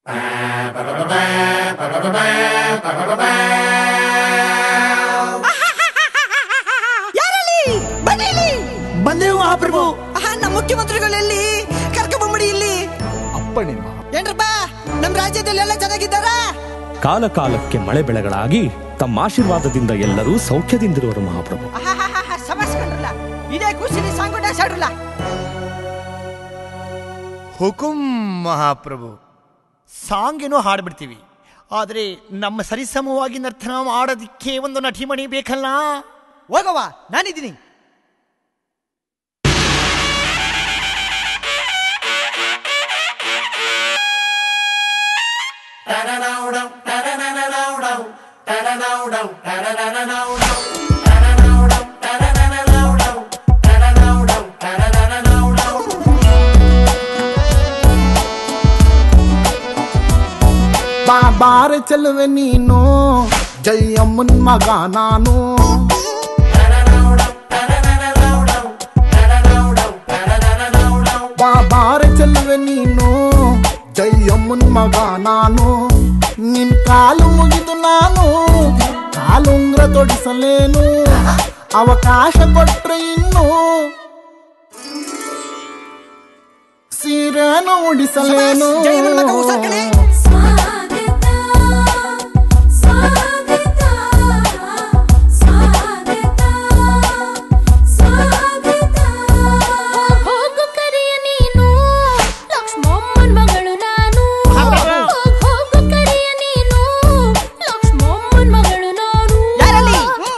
ಯಾರಲ್ಲಿ ಬನ್ನಿ ಇಲ್ಲಿ ಬಂದೆವು ಮಹಾಪ್ರಭು ಆಹಾ, ನಮ್ಮ ಮುಖ್ಯಮಂತ್ರಿಗಳಲ್ಲಿ ಕರ್ಕೊಂಬಂಬಿಡಿ ಇಲ್ಲಿ ಅಪ್ಪಣೆ ಮಹಾ ಏನ್ರಪ್ಪ ನಮ್ ರಾಜ್ಯದಲ್ಲಿ ಎಲ್ಲ ಚೆನ್ನಾಗಿದ್ದಾರಾ ಕಾಲ ಕಾಲಕ್ಕೆ ಮಳೆ ಬೆಳೆಗಳಾಗಿ ತಮ್ಮ ಆಶೀರ್ವಾದದಿಂದ ಎಲ್ಲರೂ ಸೌಖ್ಯದಿಂದಿರುವರು ಮಹಾಪ್ರಭು ಆಹಾಹಾಹಾ, ಸಮಸ್ಕೊಂಡ್ರಲ್ಲ ಇದೇ ಖುಷಿಲಿ ಸಾಂಗು ಡ್ಯಾನ್ಸ್ ಆಡ್ರಲ್ಲ ಹುಕುಂ ಮಹಾಪ್ರಭು ಸಾಂಗ್ ಏನೋ ಹಾಡ್ಬಿಡ್ತೀವಿ ಆದರೆ ನಮ್ಮ ಸರಿಸಮವಾಗಿ ನರ್ತನ ಮಾಡೋದಕ್ಕೆ ಒಂದು ನಟಿಮಣಿ ಬೇಕಲ್ಲ ಹೋಗವ್ವ ನಾನಿದ್ದೀನಿ ಬಾಬಾರೆ ಚೆಲುವೆ ನೀನು ಜಯಮ್ಮನ್ ಮಗ ನಾನು ಬಾಬಾರೆ ಚೆಲುವೆ ನೀನು ಜಯಮ್ಮನ್ ಮಗ ನಾನು ನಿನ್ ಕಾಲು ಮುಗಿದು ನಾನು ಕಾಲುಂಗ್ರ ತೊಡಿಸಲೇನು ಅವಕಾಶ ಕೊಟ್ರೆ ಇನ್ನು ಸೀರೆನು ಉಡಿಸಲೇನು ಶಬಾಷ್, ಜಯಮ್ಮನ್ ಮಗ ಉಸಾರ್ ಕಣೆ. ಸ್ವಾಗತ ಸ್ವಾಗತ ಸ್ವಾಗತ ಸ್ವಾಗತ ಹೋಗು ಕರೆಯ ನೀನು ಲಕ್ಷ್ಮಮ್ಮನ್ ಮಗಳು ನಾನು ಹೋಗ್ ಹೋಗು ಕರೆಯ ನೀನು ಲಕ್ಷ್ಮಮ್ಮನ್ ಮಗಳು ನಾನು ಯಾರಲ್ಲಿ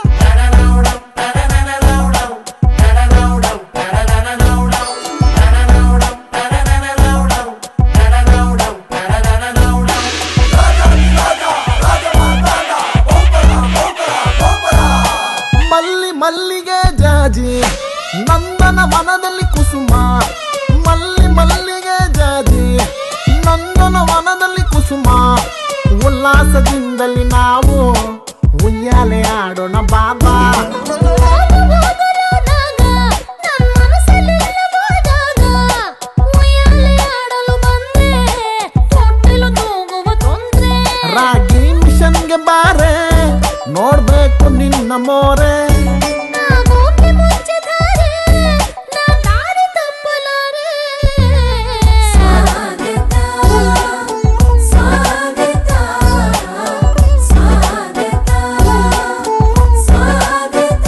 ಮಲ್ಲಿ ಮಲ್ಲಿಗೆ ಜಾಜಿ ನಂದನ ವನದಲ್ಲಿ ಕುಸುಮ ಮಲ್ಲಿ ಮಲ್ಲಿಗೆ ಜಾಜಿ ನಂದನ ವನದಲ್ಲಿ ಕುಸುಮ ಉಲ್ಲಾಸದಿಂದಲಿ ನಾವು ಉಯ್ಯಾಲೆ ಆಡೋಣ ಬಾಬಾ ಹೋಗು ಹೋಗಲು ನಾಗ ನನ್ ಮನಸ್ಸಲ್ಲಿಲ್ಲವೋ ಜಾಗ ಉಯ್ಯಾಲೆ ಆಡಲು ಬಂದೆ ತೊಟ್ಟಿಲು ತೂಗುವ ತೊಂದ್ರೆ ರಾಗಿ ಮಿಷನ್ಗೆ ಬಾರೆ ನೋಡ್ಬೇಕು ನಿನ್ನ ಮೋರೆ ನಾಗೋಕೆ ಮುಚ್ಚಿದ್ದಾರೆ ನಾ ದಾರಿ ತಪ್ಪಲಾರೆ ಸ್ವಾಗತ ಸ್ವಾಗತ ಸ್ವಾಗತ ಸ್ವಾಗತ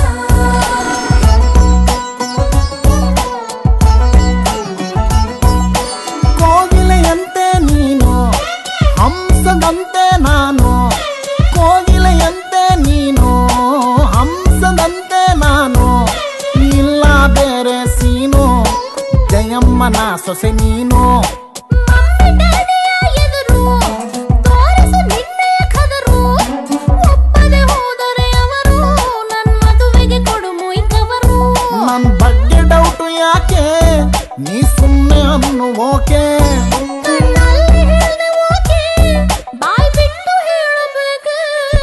ಕೋಗಿಲೆಯಂತೆ ನೀನು ಹಂಸದಂತೆ ನಾನು ಕೋಗಿಲೆಯಂತೆ ನೀನು ಹಂಸದಂತೆ ನಾನು ಇಲ್ಲ ಬೇರೆ ಸೀನು ಜಯಮ್ಮನ ಸೊಸೆ ನೀನು ಮಮ್ಮಿ ಡ್ಯಾಡಿಯ ಎದುರು ತೋರಿಸು ನಿನ್ನೆಯ ಕದರು ಒಪ್ಪದೆ ಹೋದರೆ ಅವರು ನನ್ನ ಮದುವೆಗೆ ಕೊಡು ಮುಯ್ಕವರು ನನ್ ಬಗ್ಗೆ ಡೌಟು ಯಾಕೆ ನೀ ಸುಮ್ಮನೆ ಅನ್ನು ಓಕೆ ಕಣ್ಣಲ್ಲಿ ಹೇಳ್ದೆ ಓಕೆ ಬಾಯ್ ಬಿಟ್ಟು ಹೇಳಬೇಕೆ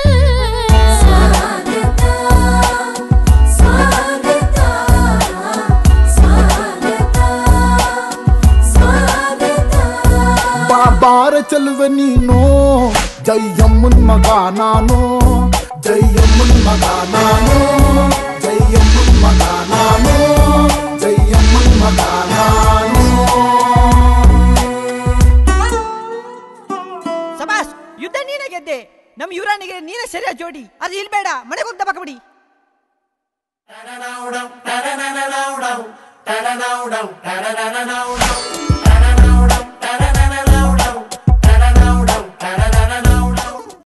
ಸ್ವಾಗತ ಸ್ವಾಗತ ಸ್ವಾಗತ ಸ್ವಾಗತ ಬಾಬಾರ ಚೆಲುವೆ ನೀನು ಜಯಮ್ಮನ್ ಮಗ ನಾನು ಜಯಮ್ಮನ್ ಮಗ ನಾನು ಜಯಮ್ಮನ್ ಮಗ ನಾನು ಜಯಮ್ಮನ್ ಮಗ ನಾನು ಸಬಾಸ್ ಯುದ್ಧ ನೀನೇ ಗೆದ್ದೆ ನಮ್ ಯುವರಾಣಿಗೆ ನೀನೇ ಸರಿಯಾದ ಜೋಡಿ ಅದು ಇಲ್ಲಿ ಬೇಡ ಮನೆಗೆ ಹೋಗ್ತಾ ಬಾಕಬಿಡಿ ಟಡನಾವುಡೌ, ಟಡನನನೌಡೌ, ಟಡನಾವುಡೌ, ಟಡನನನೌಡೌ.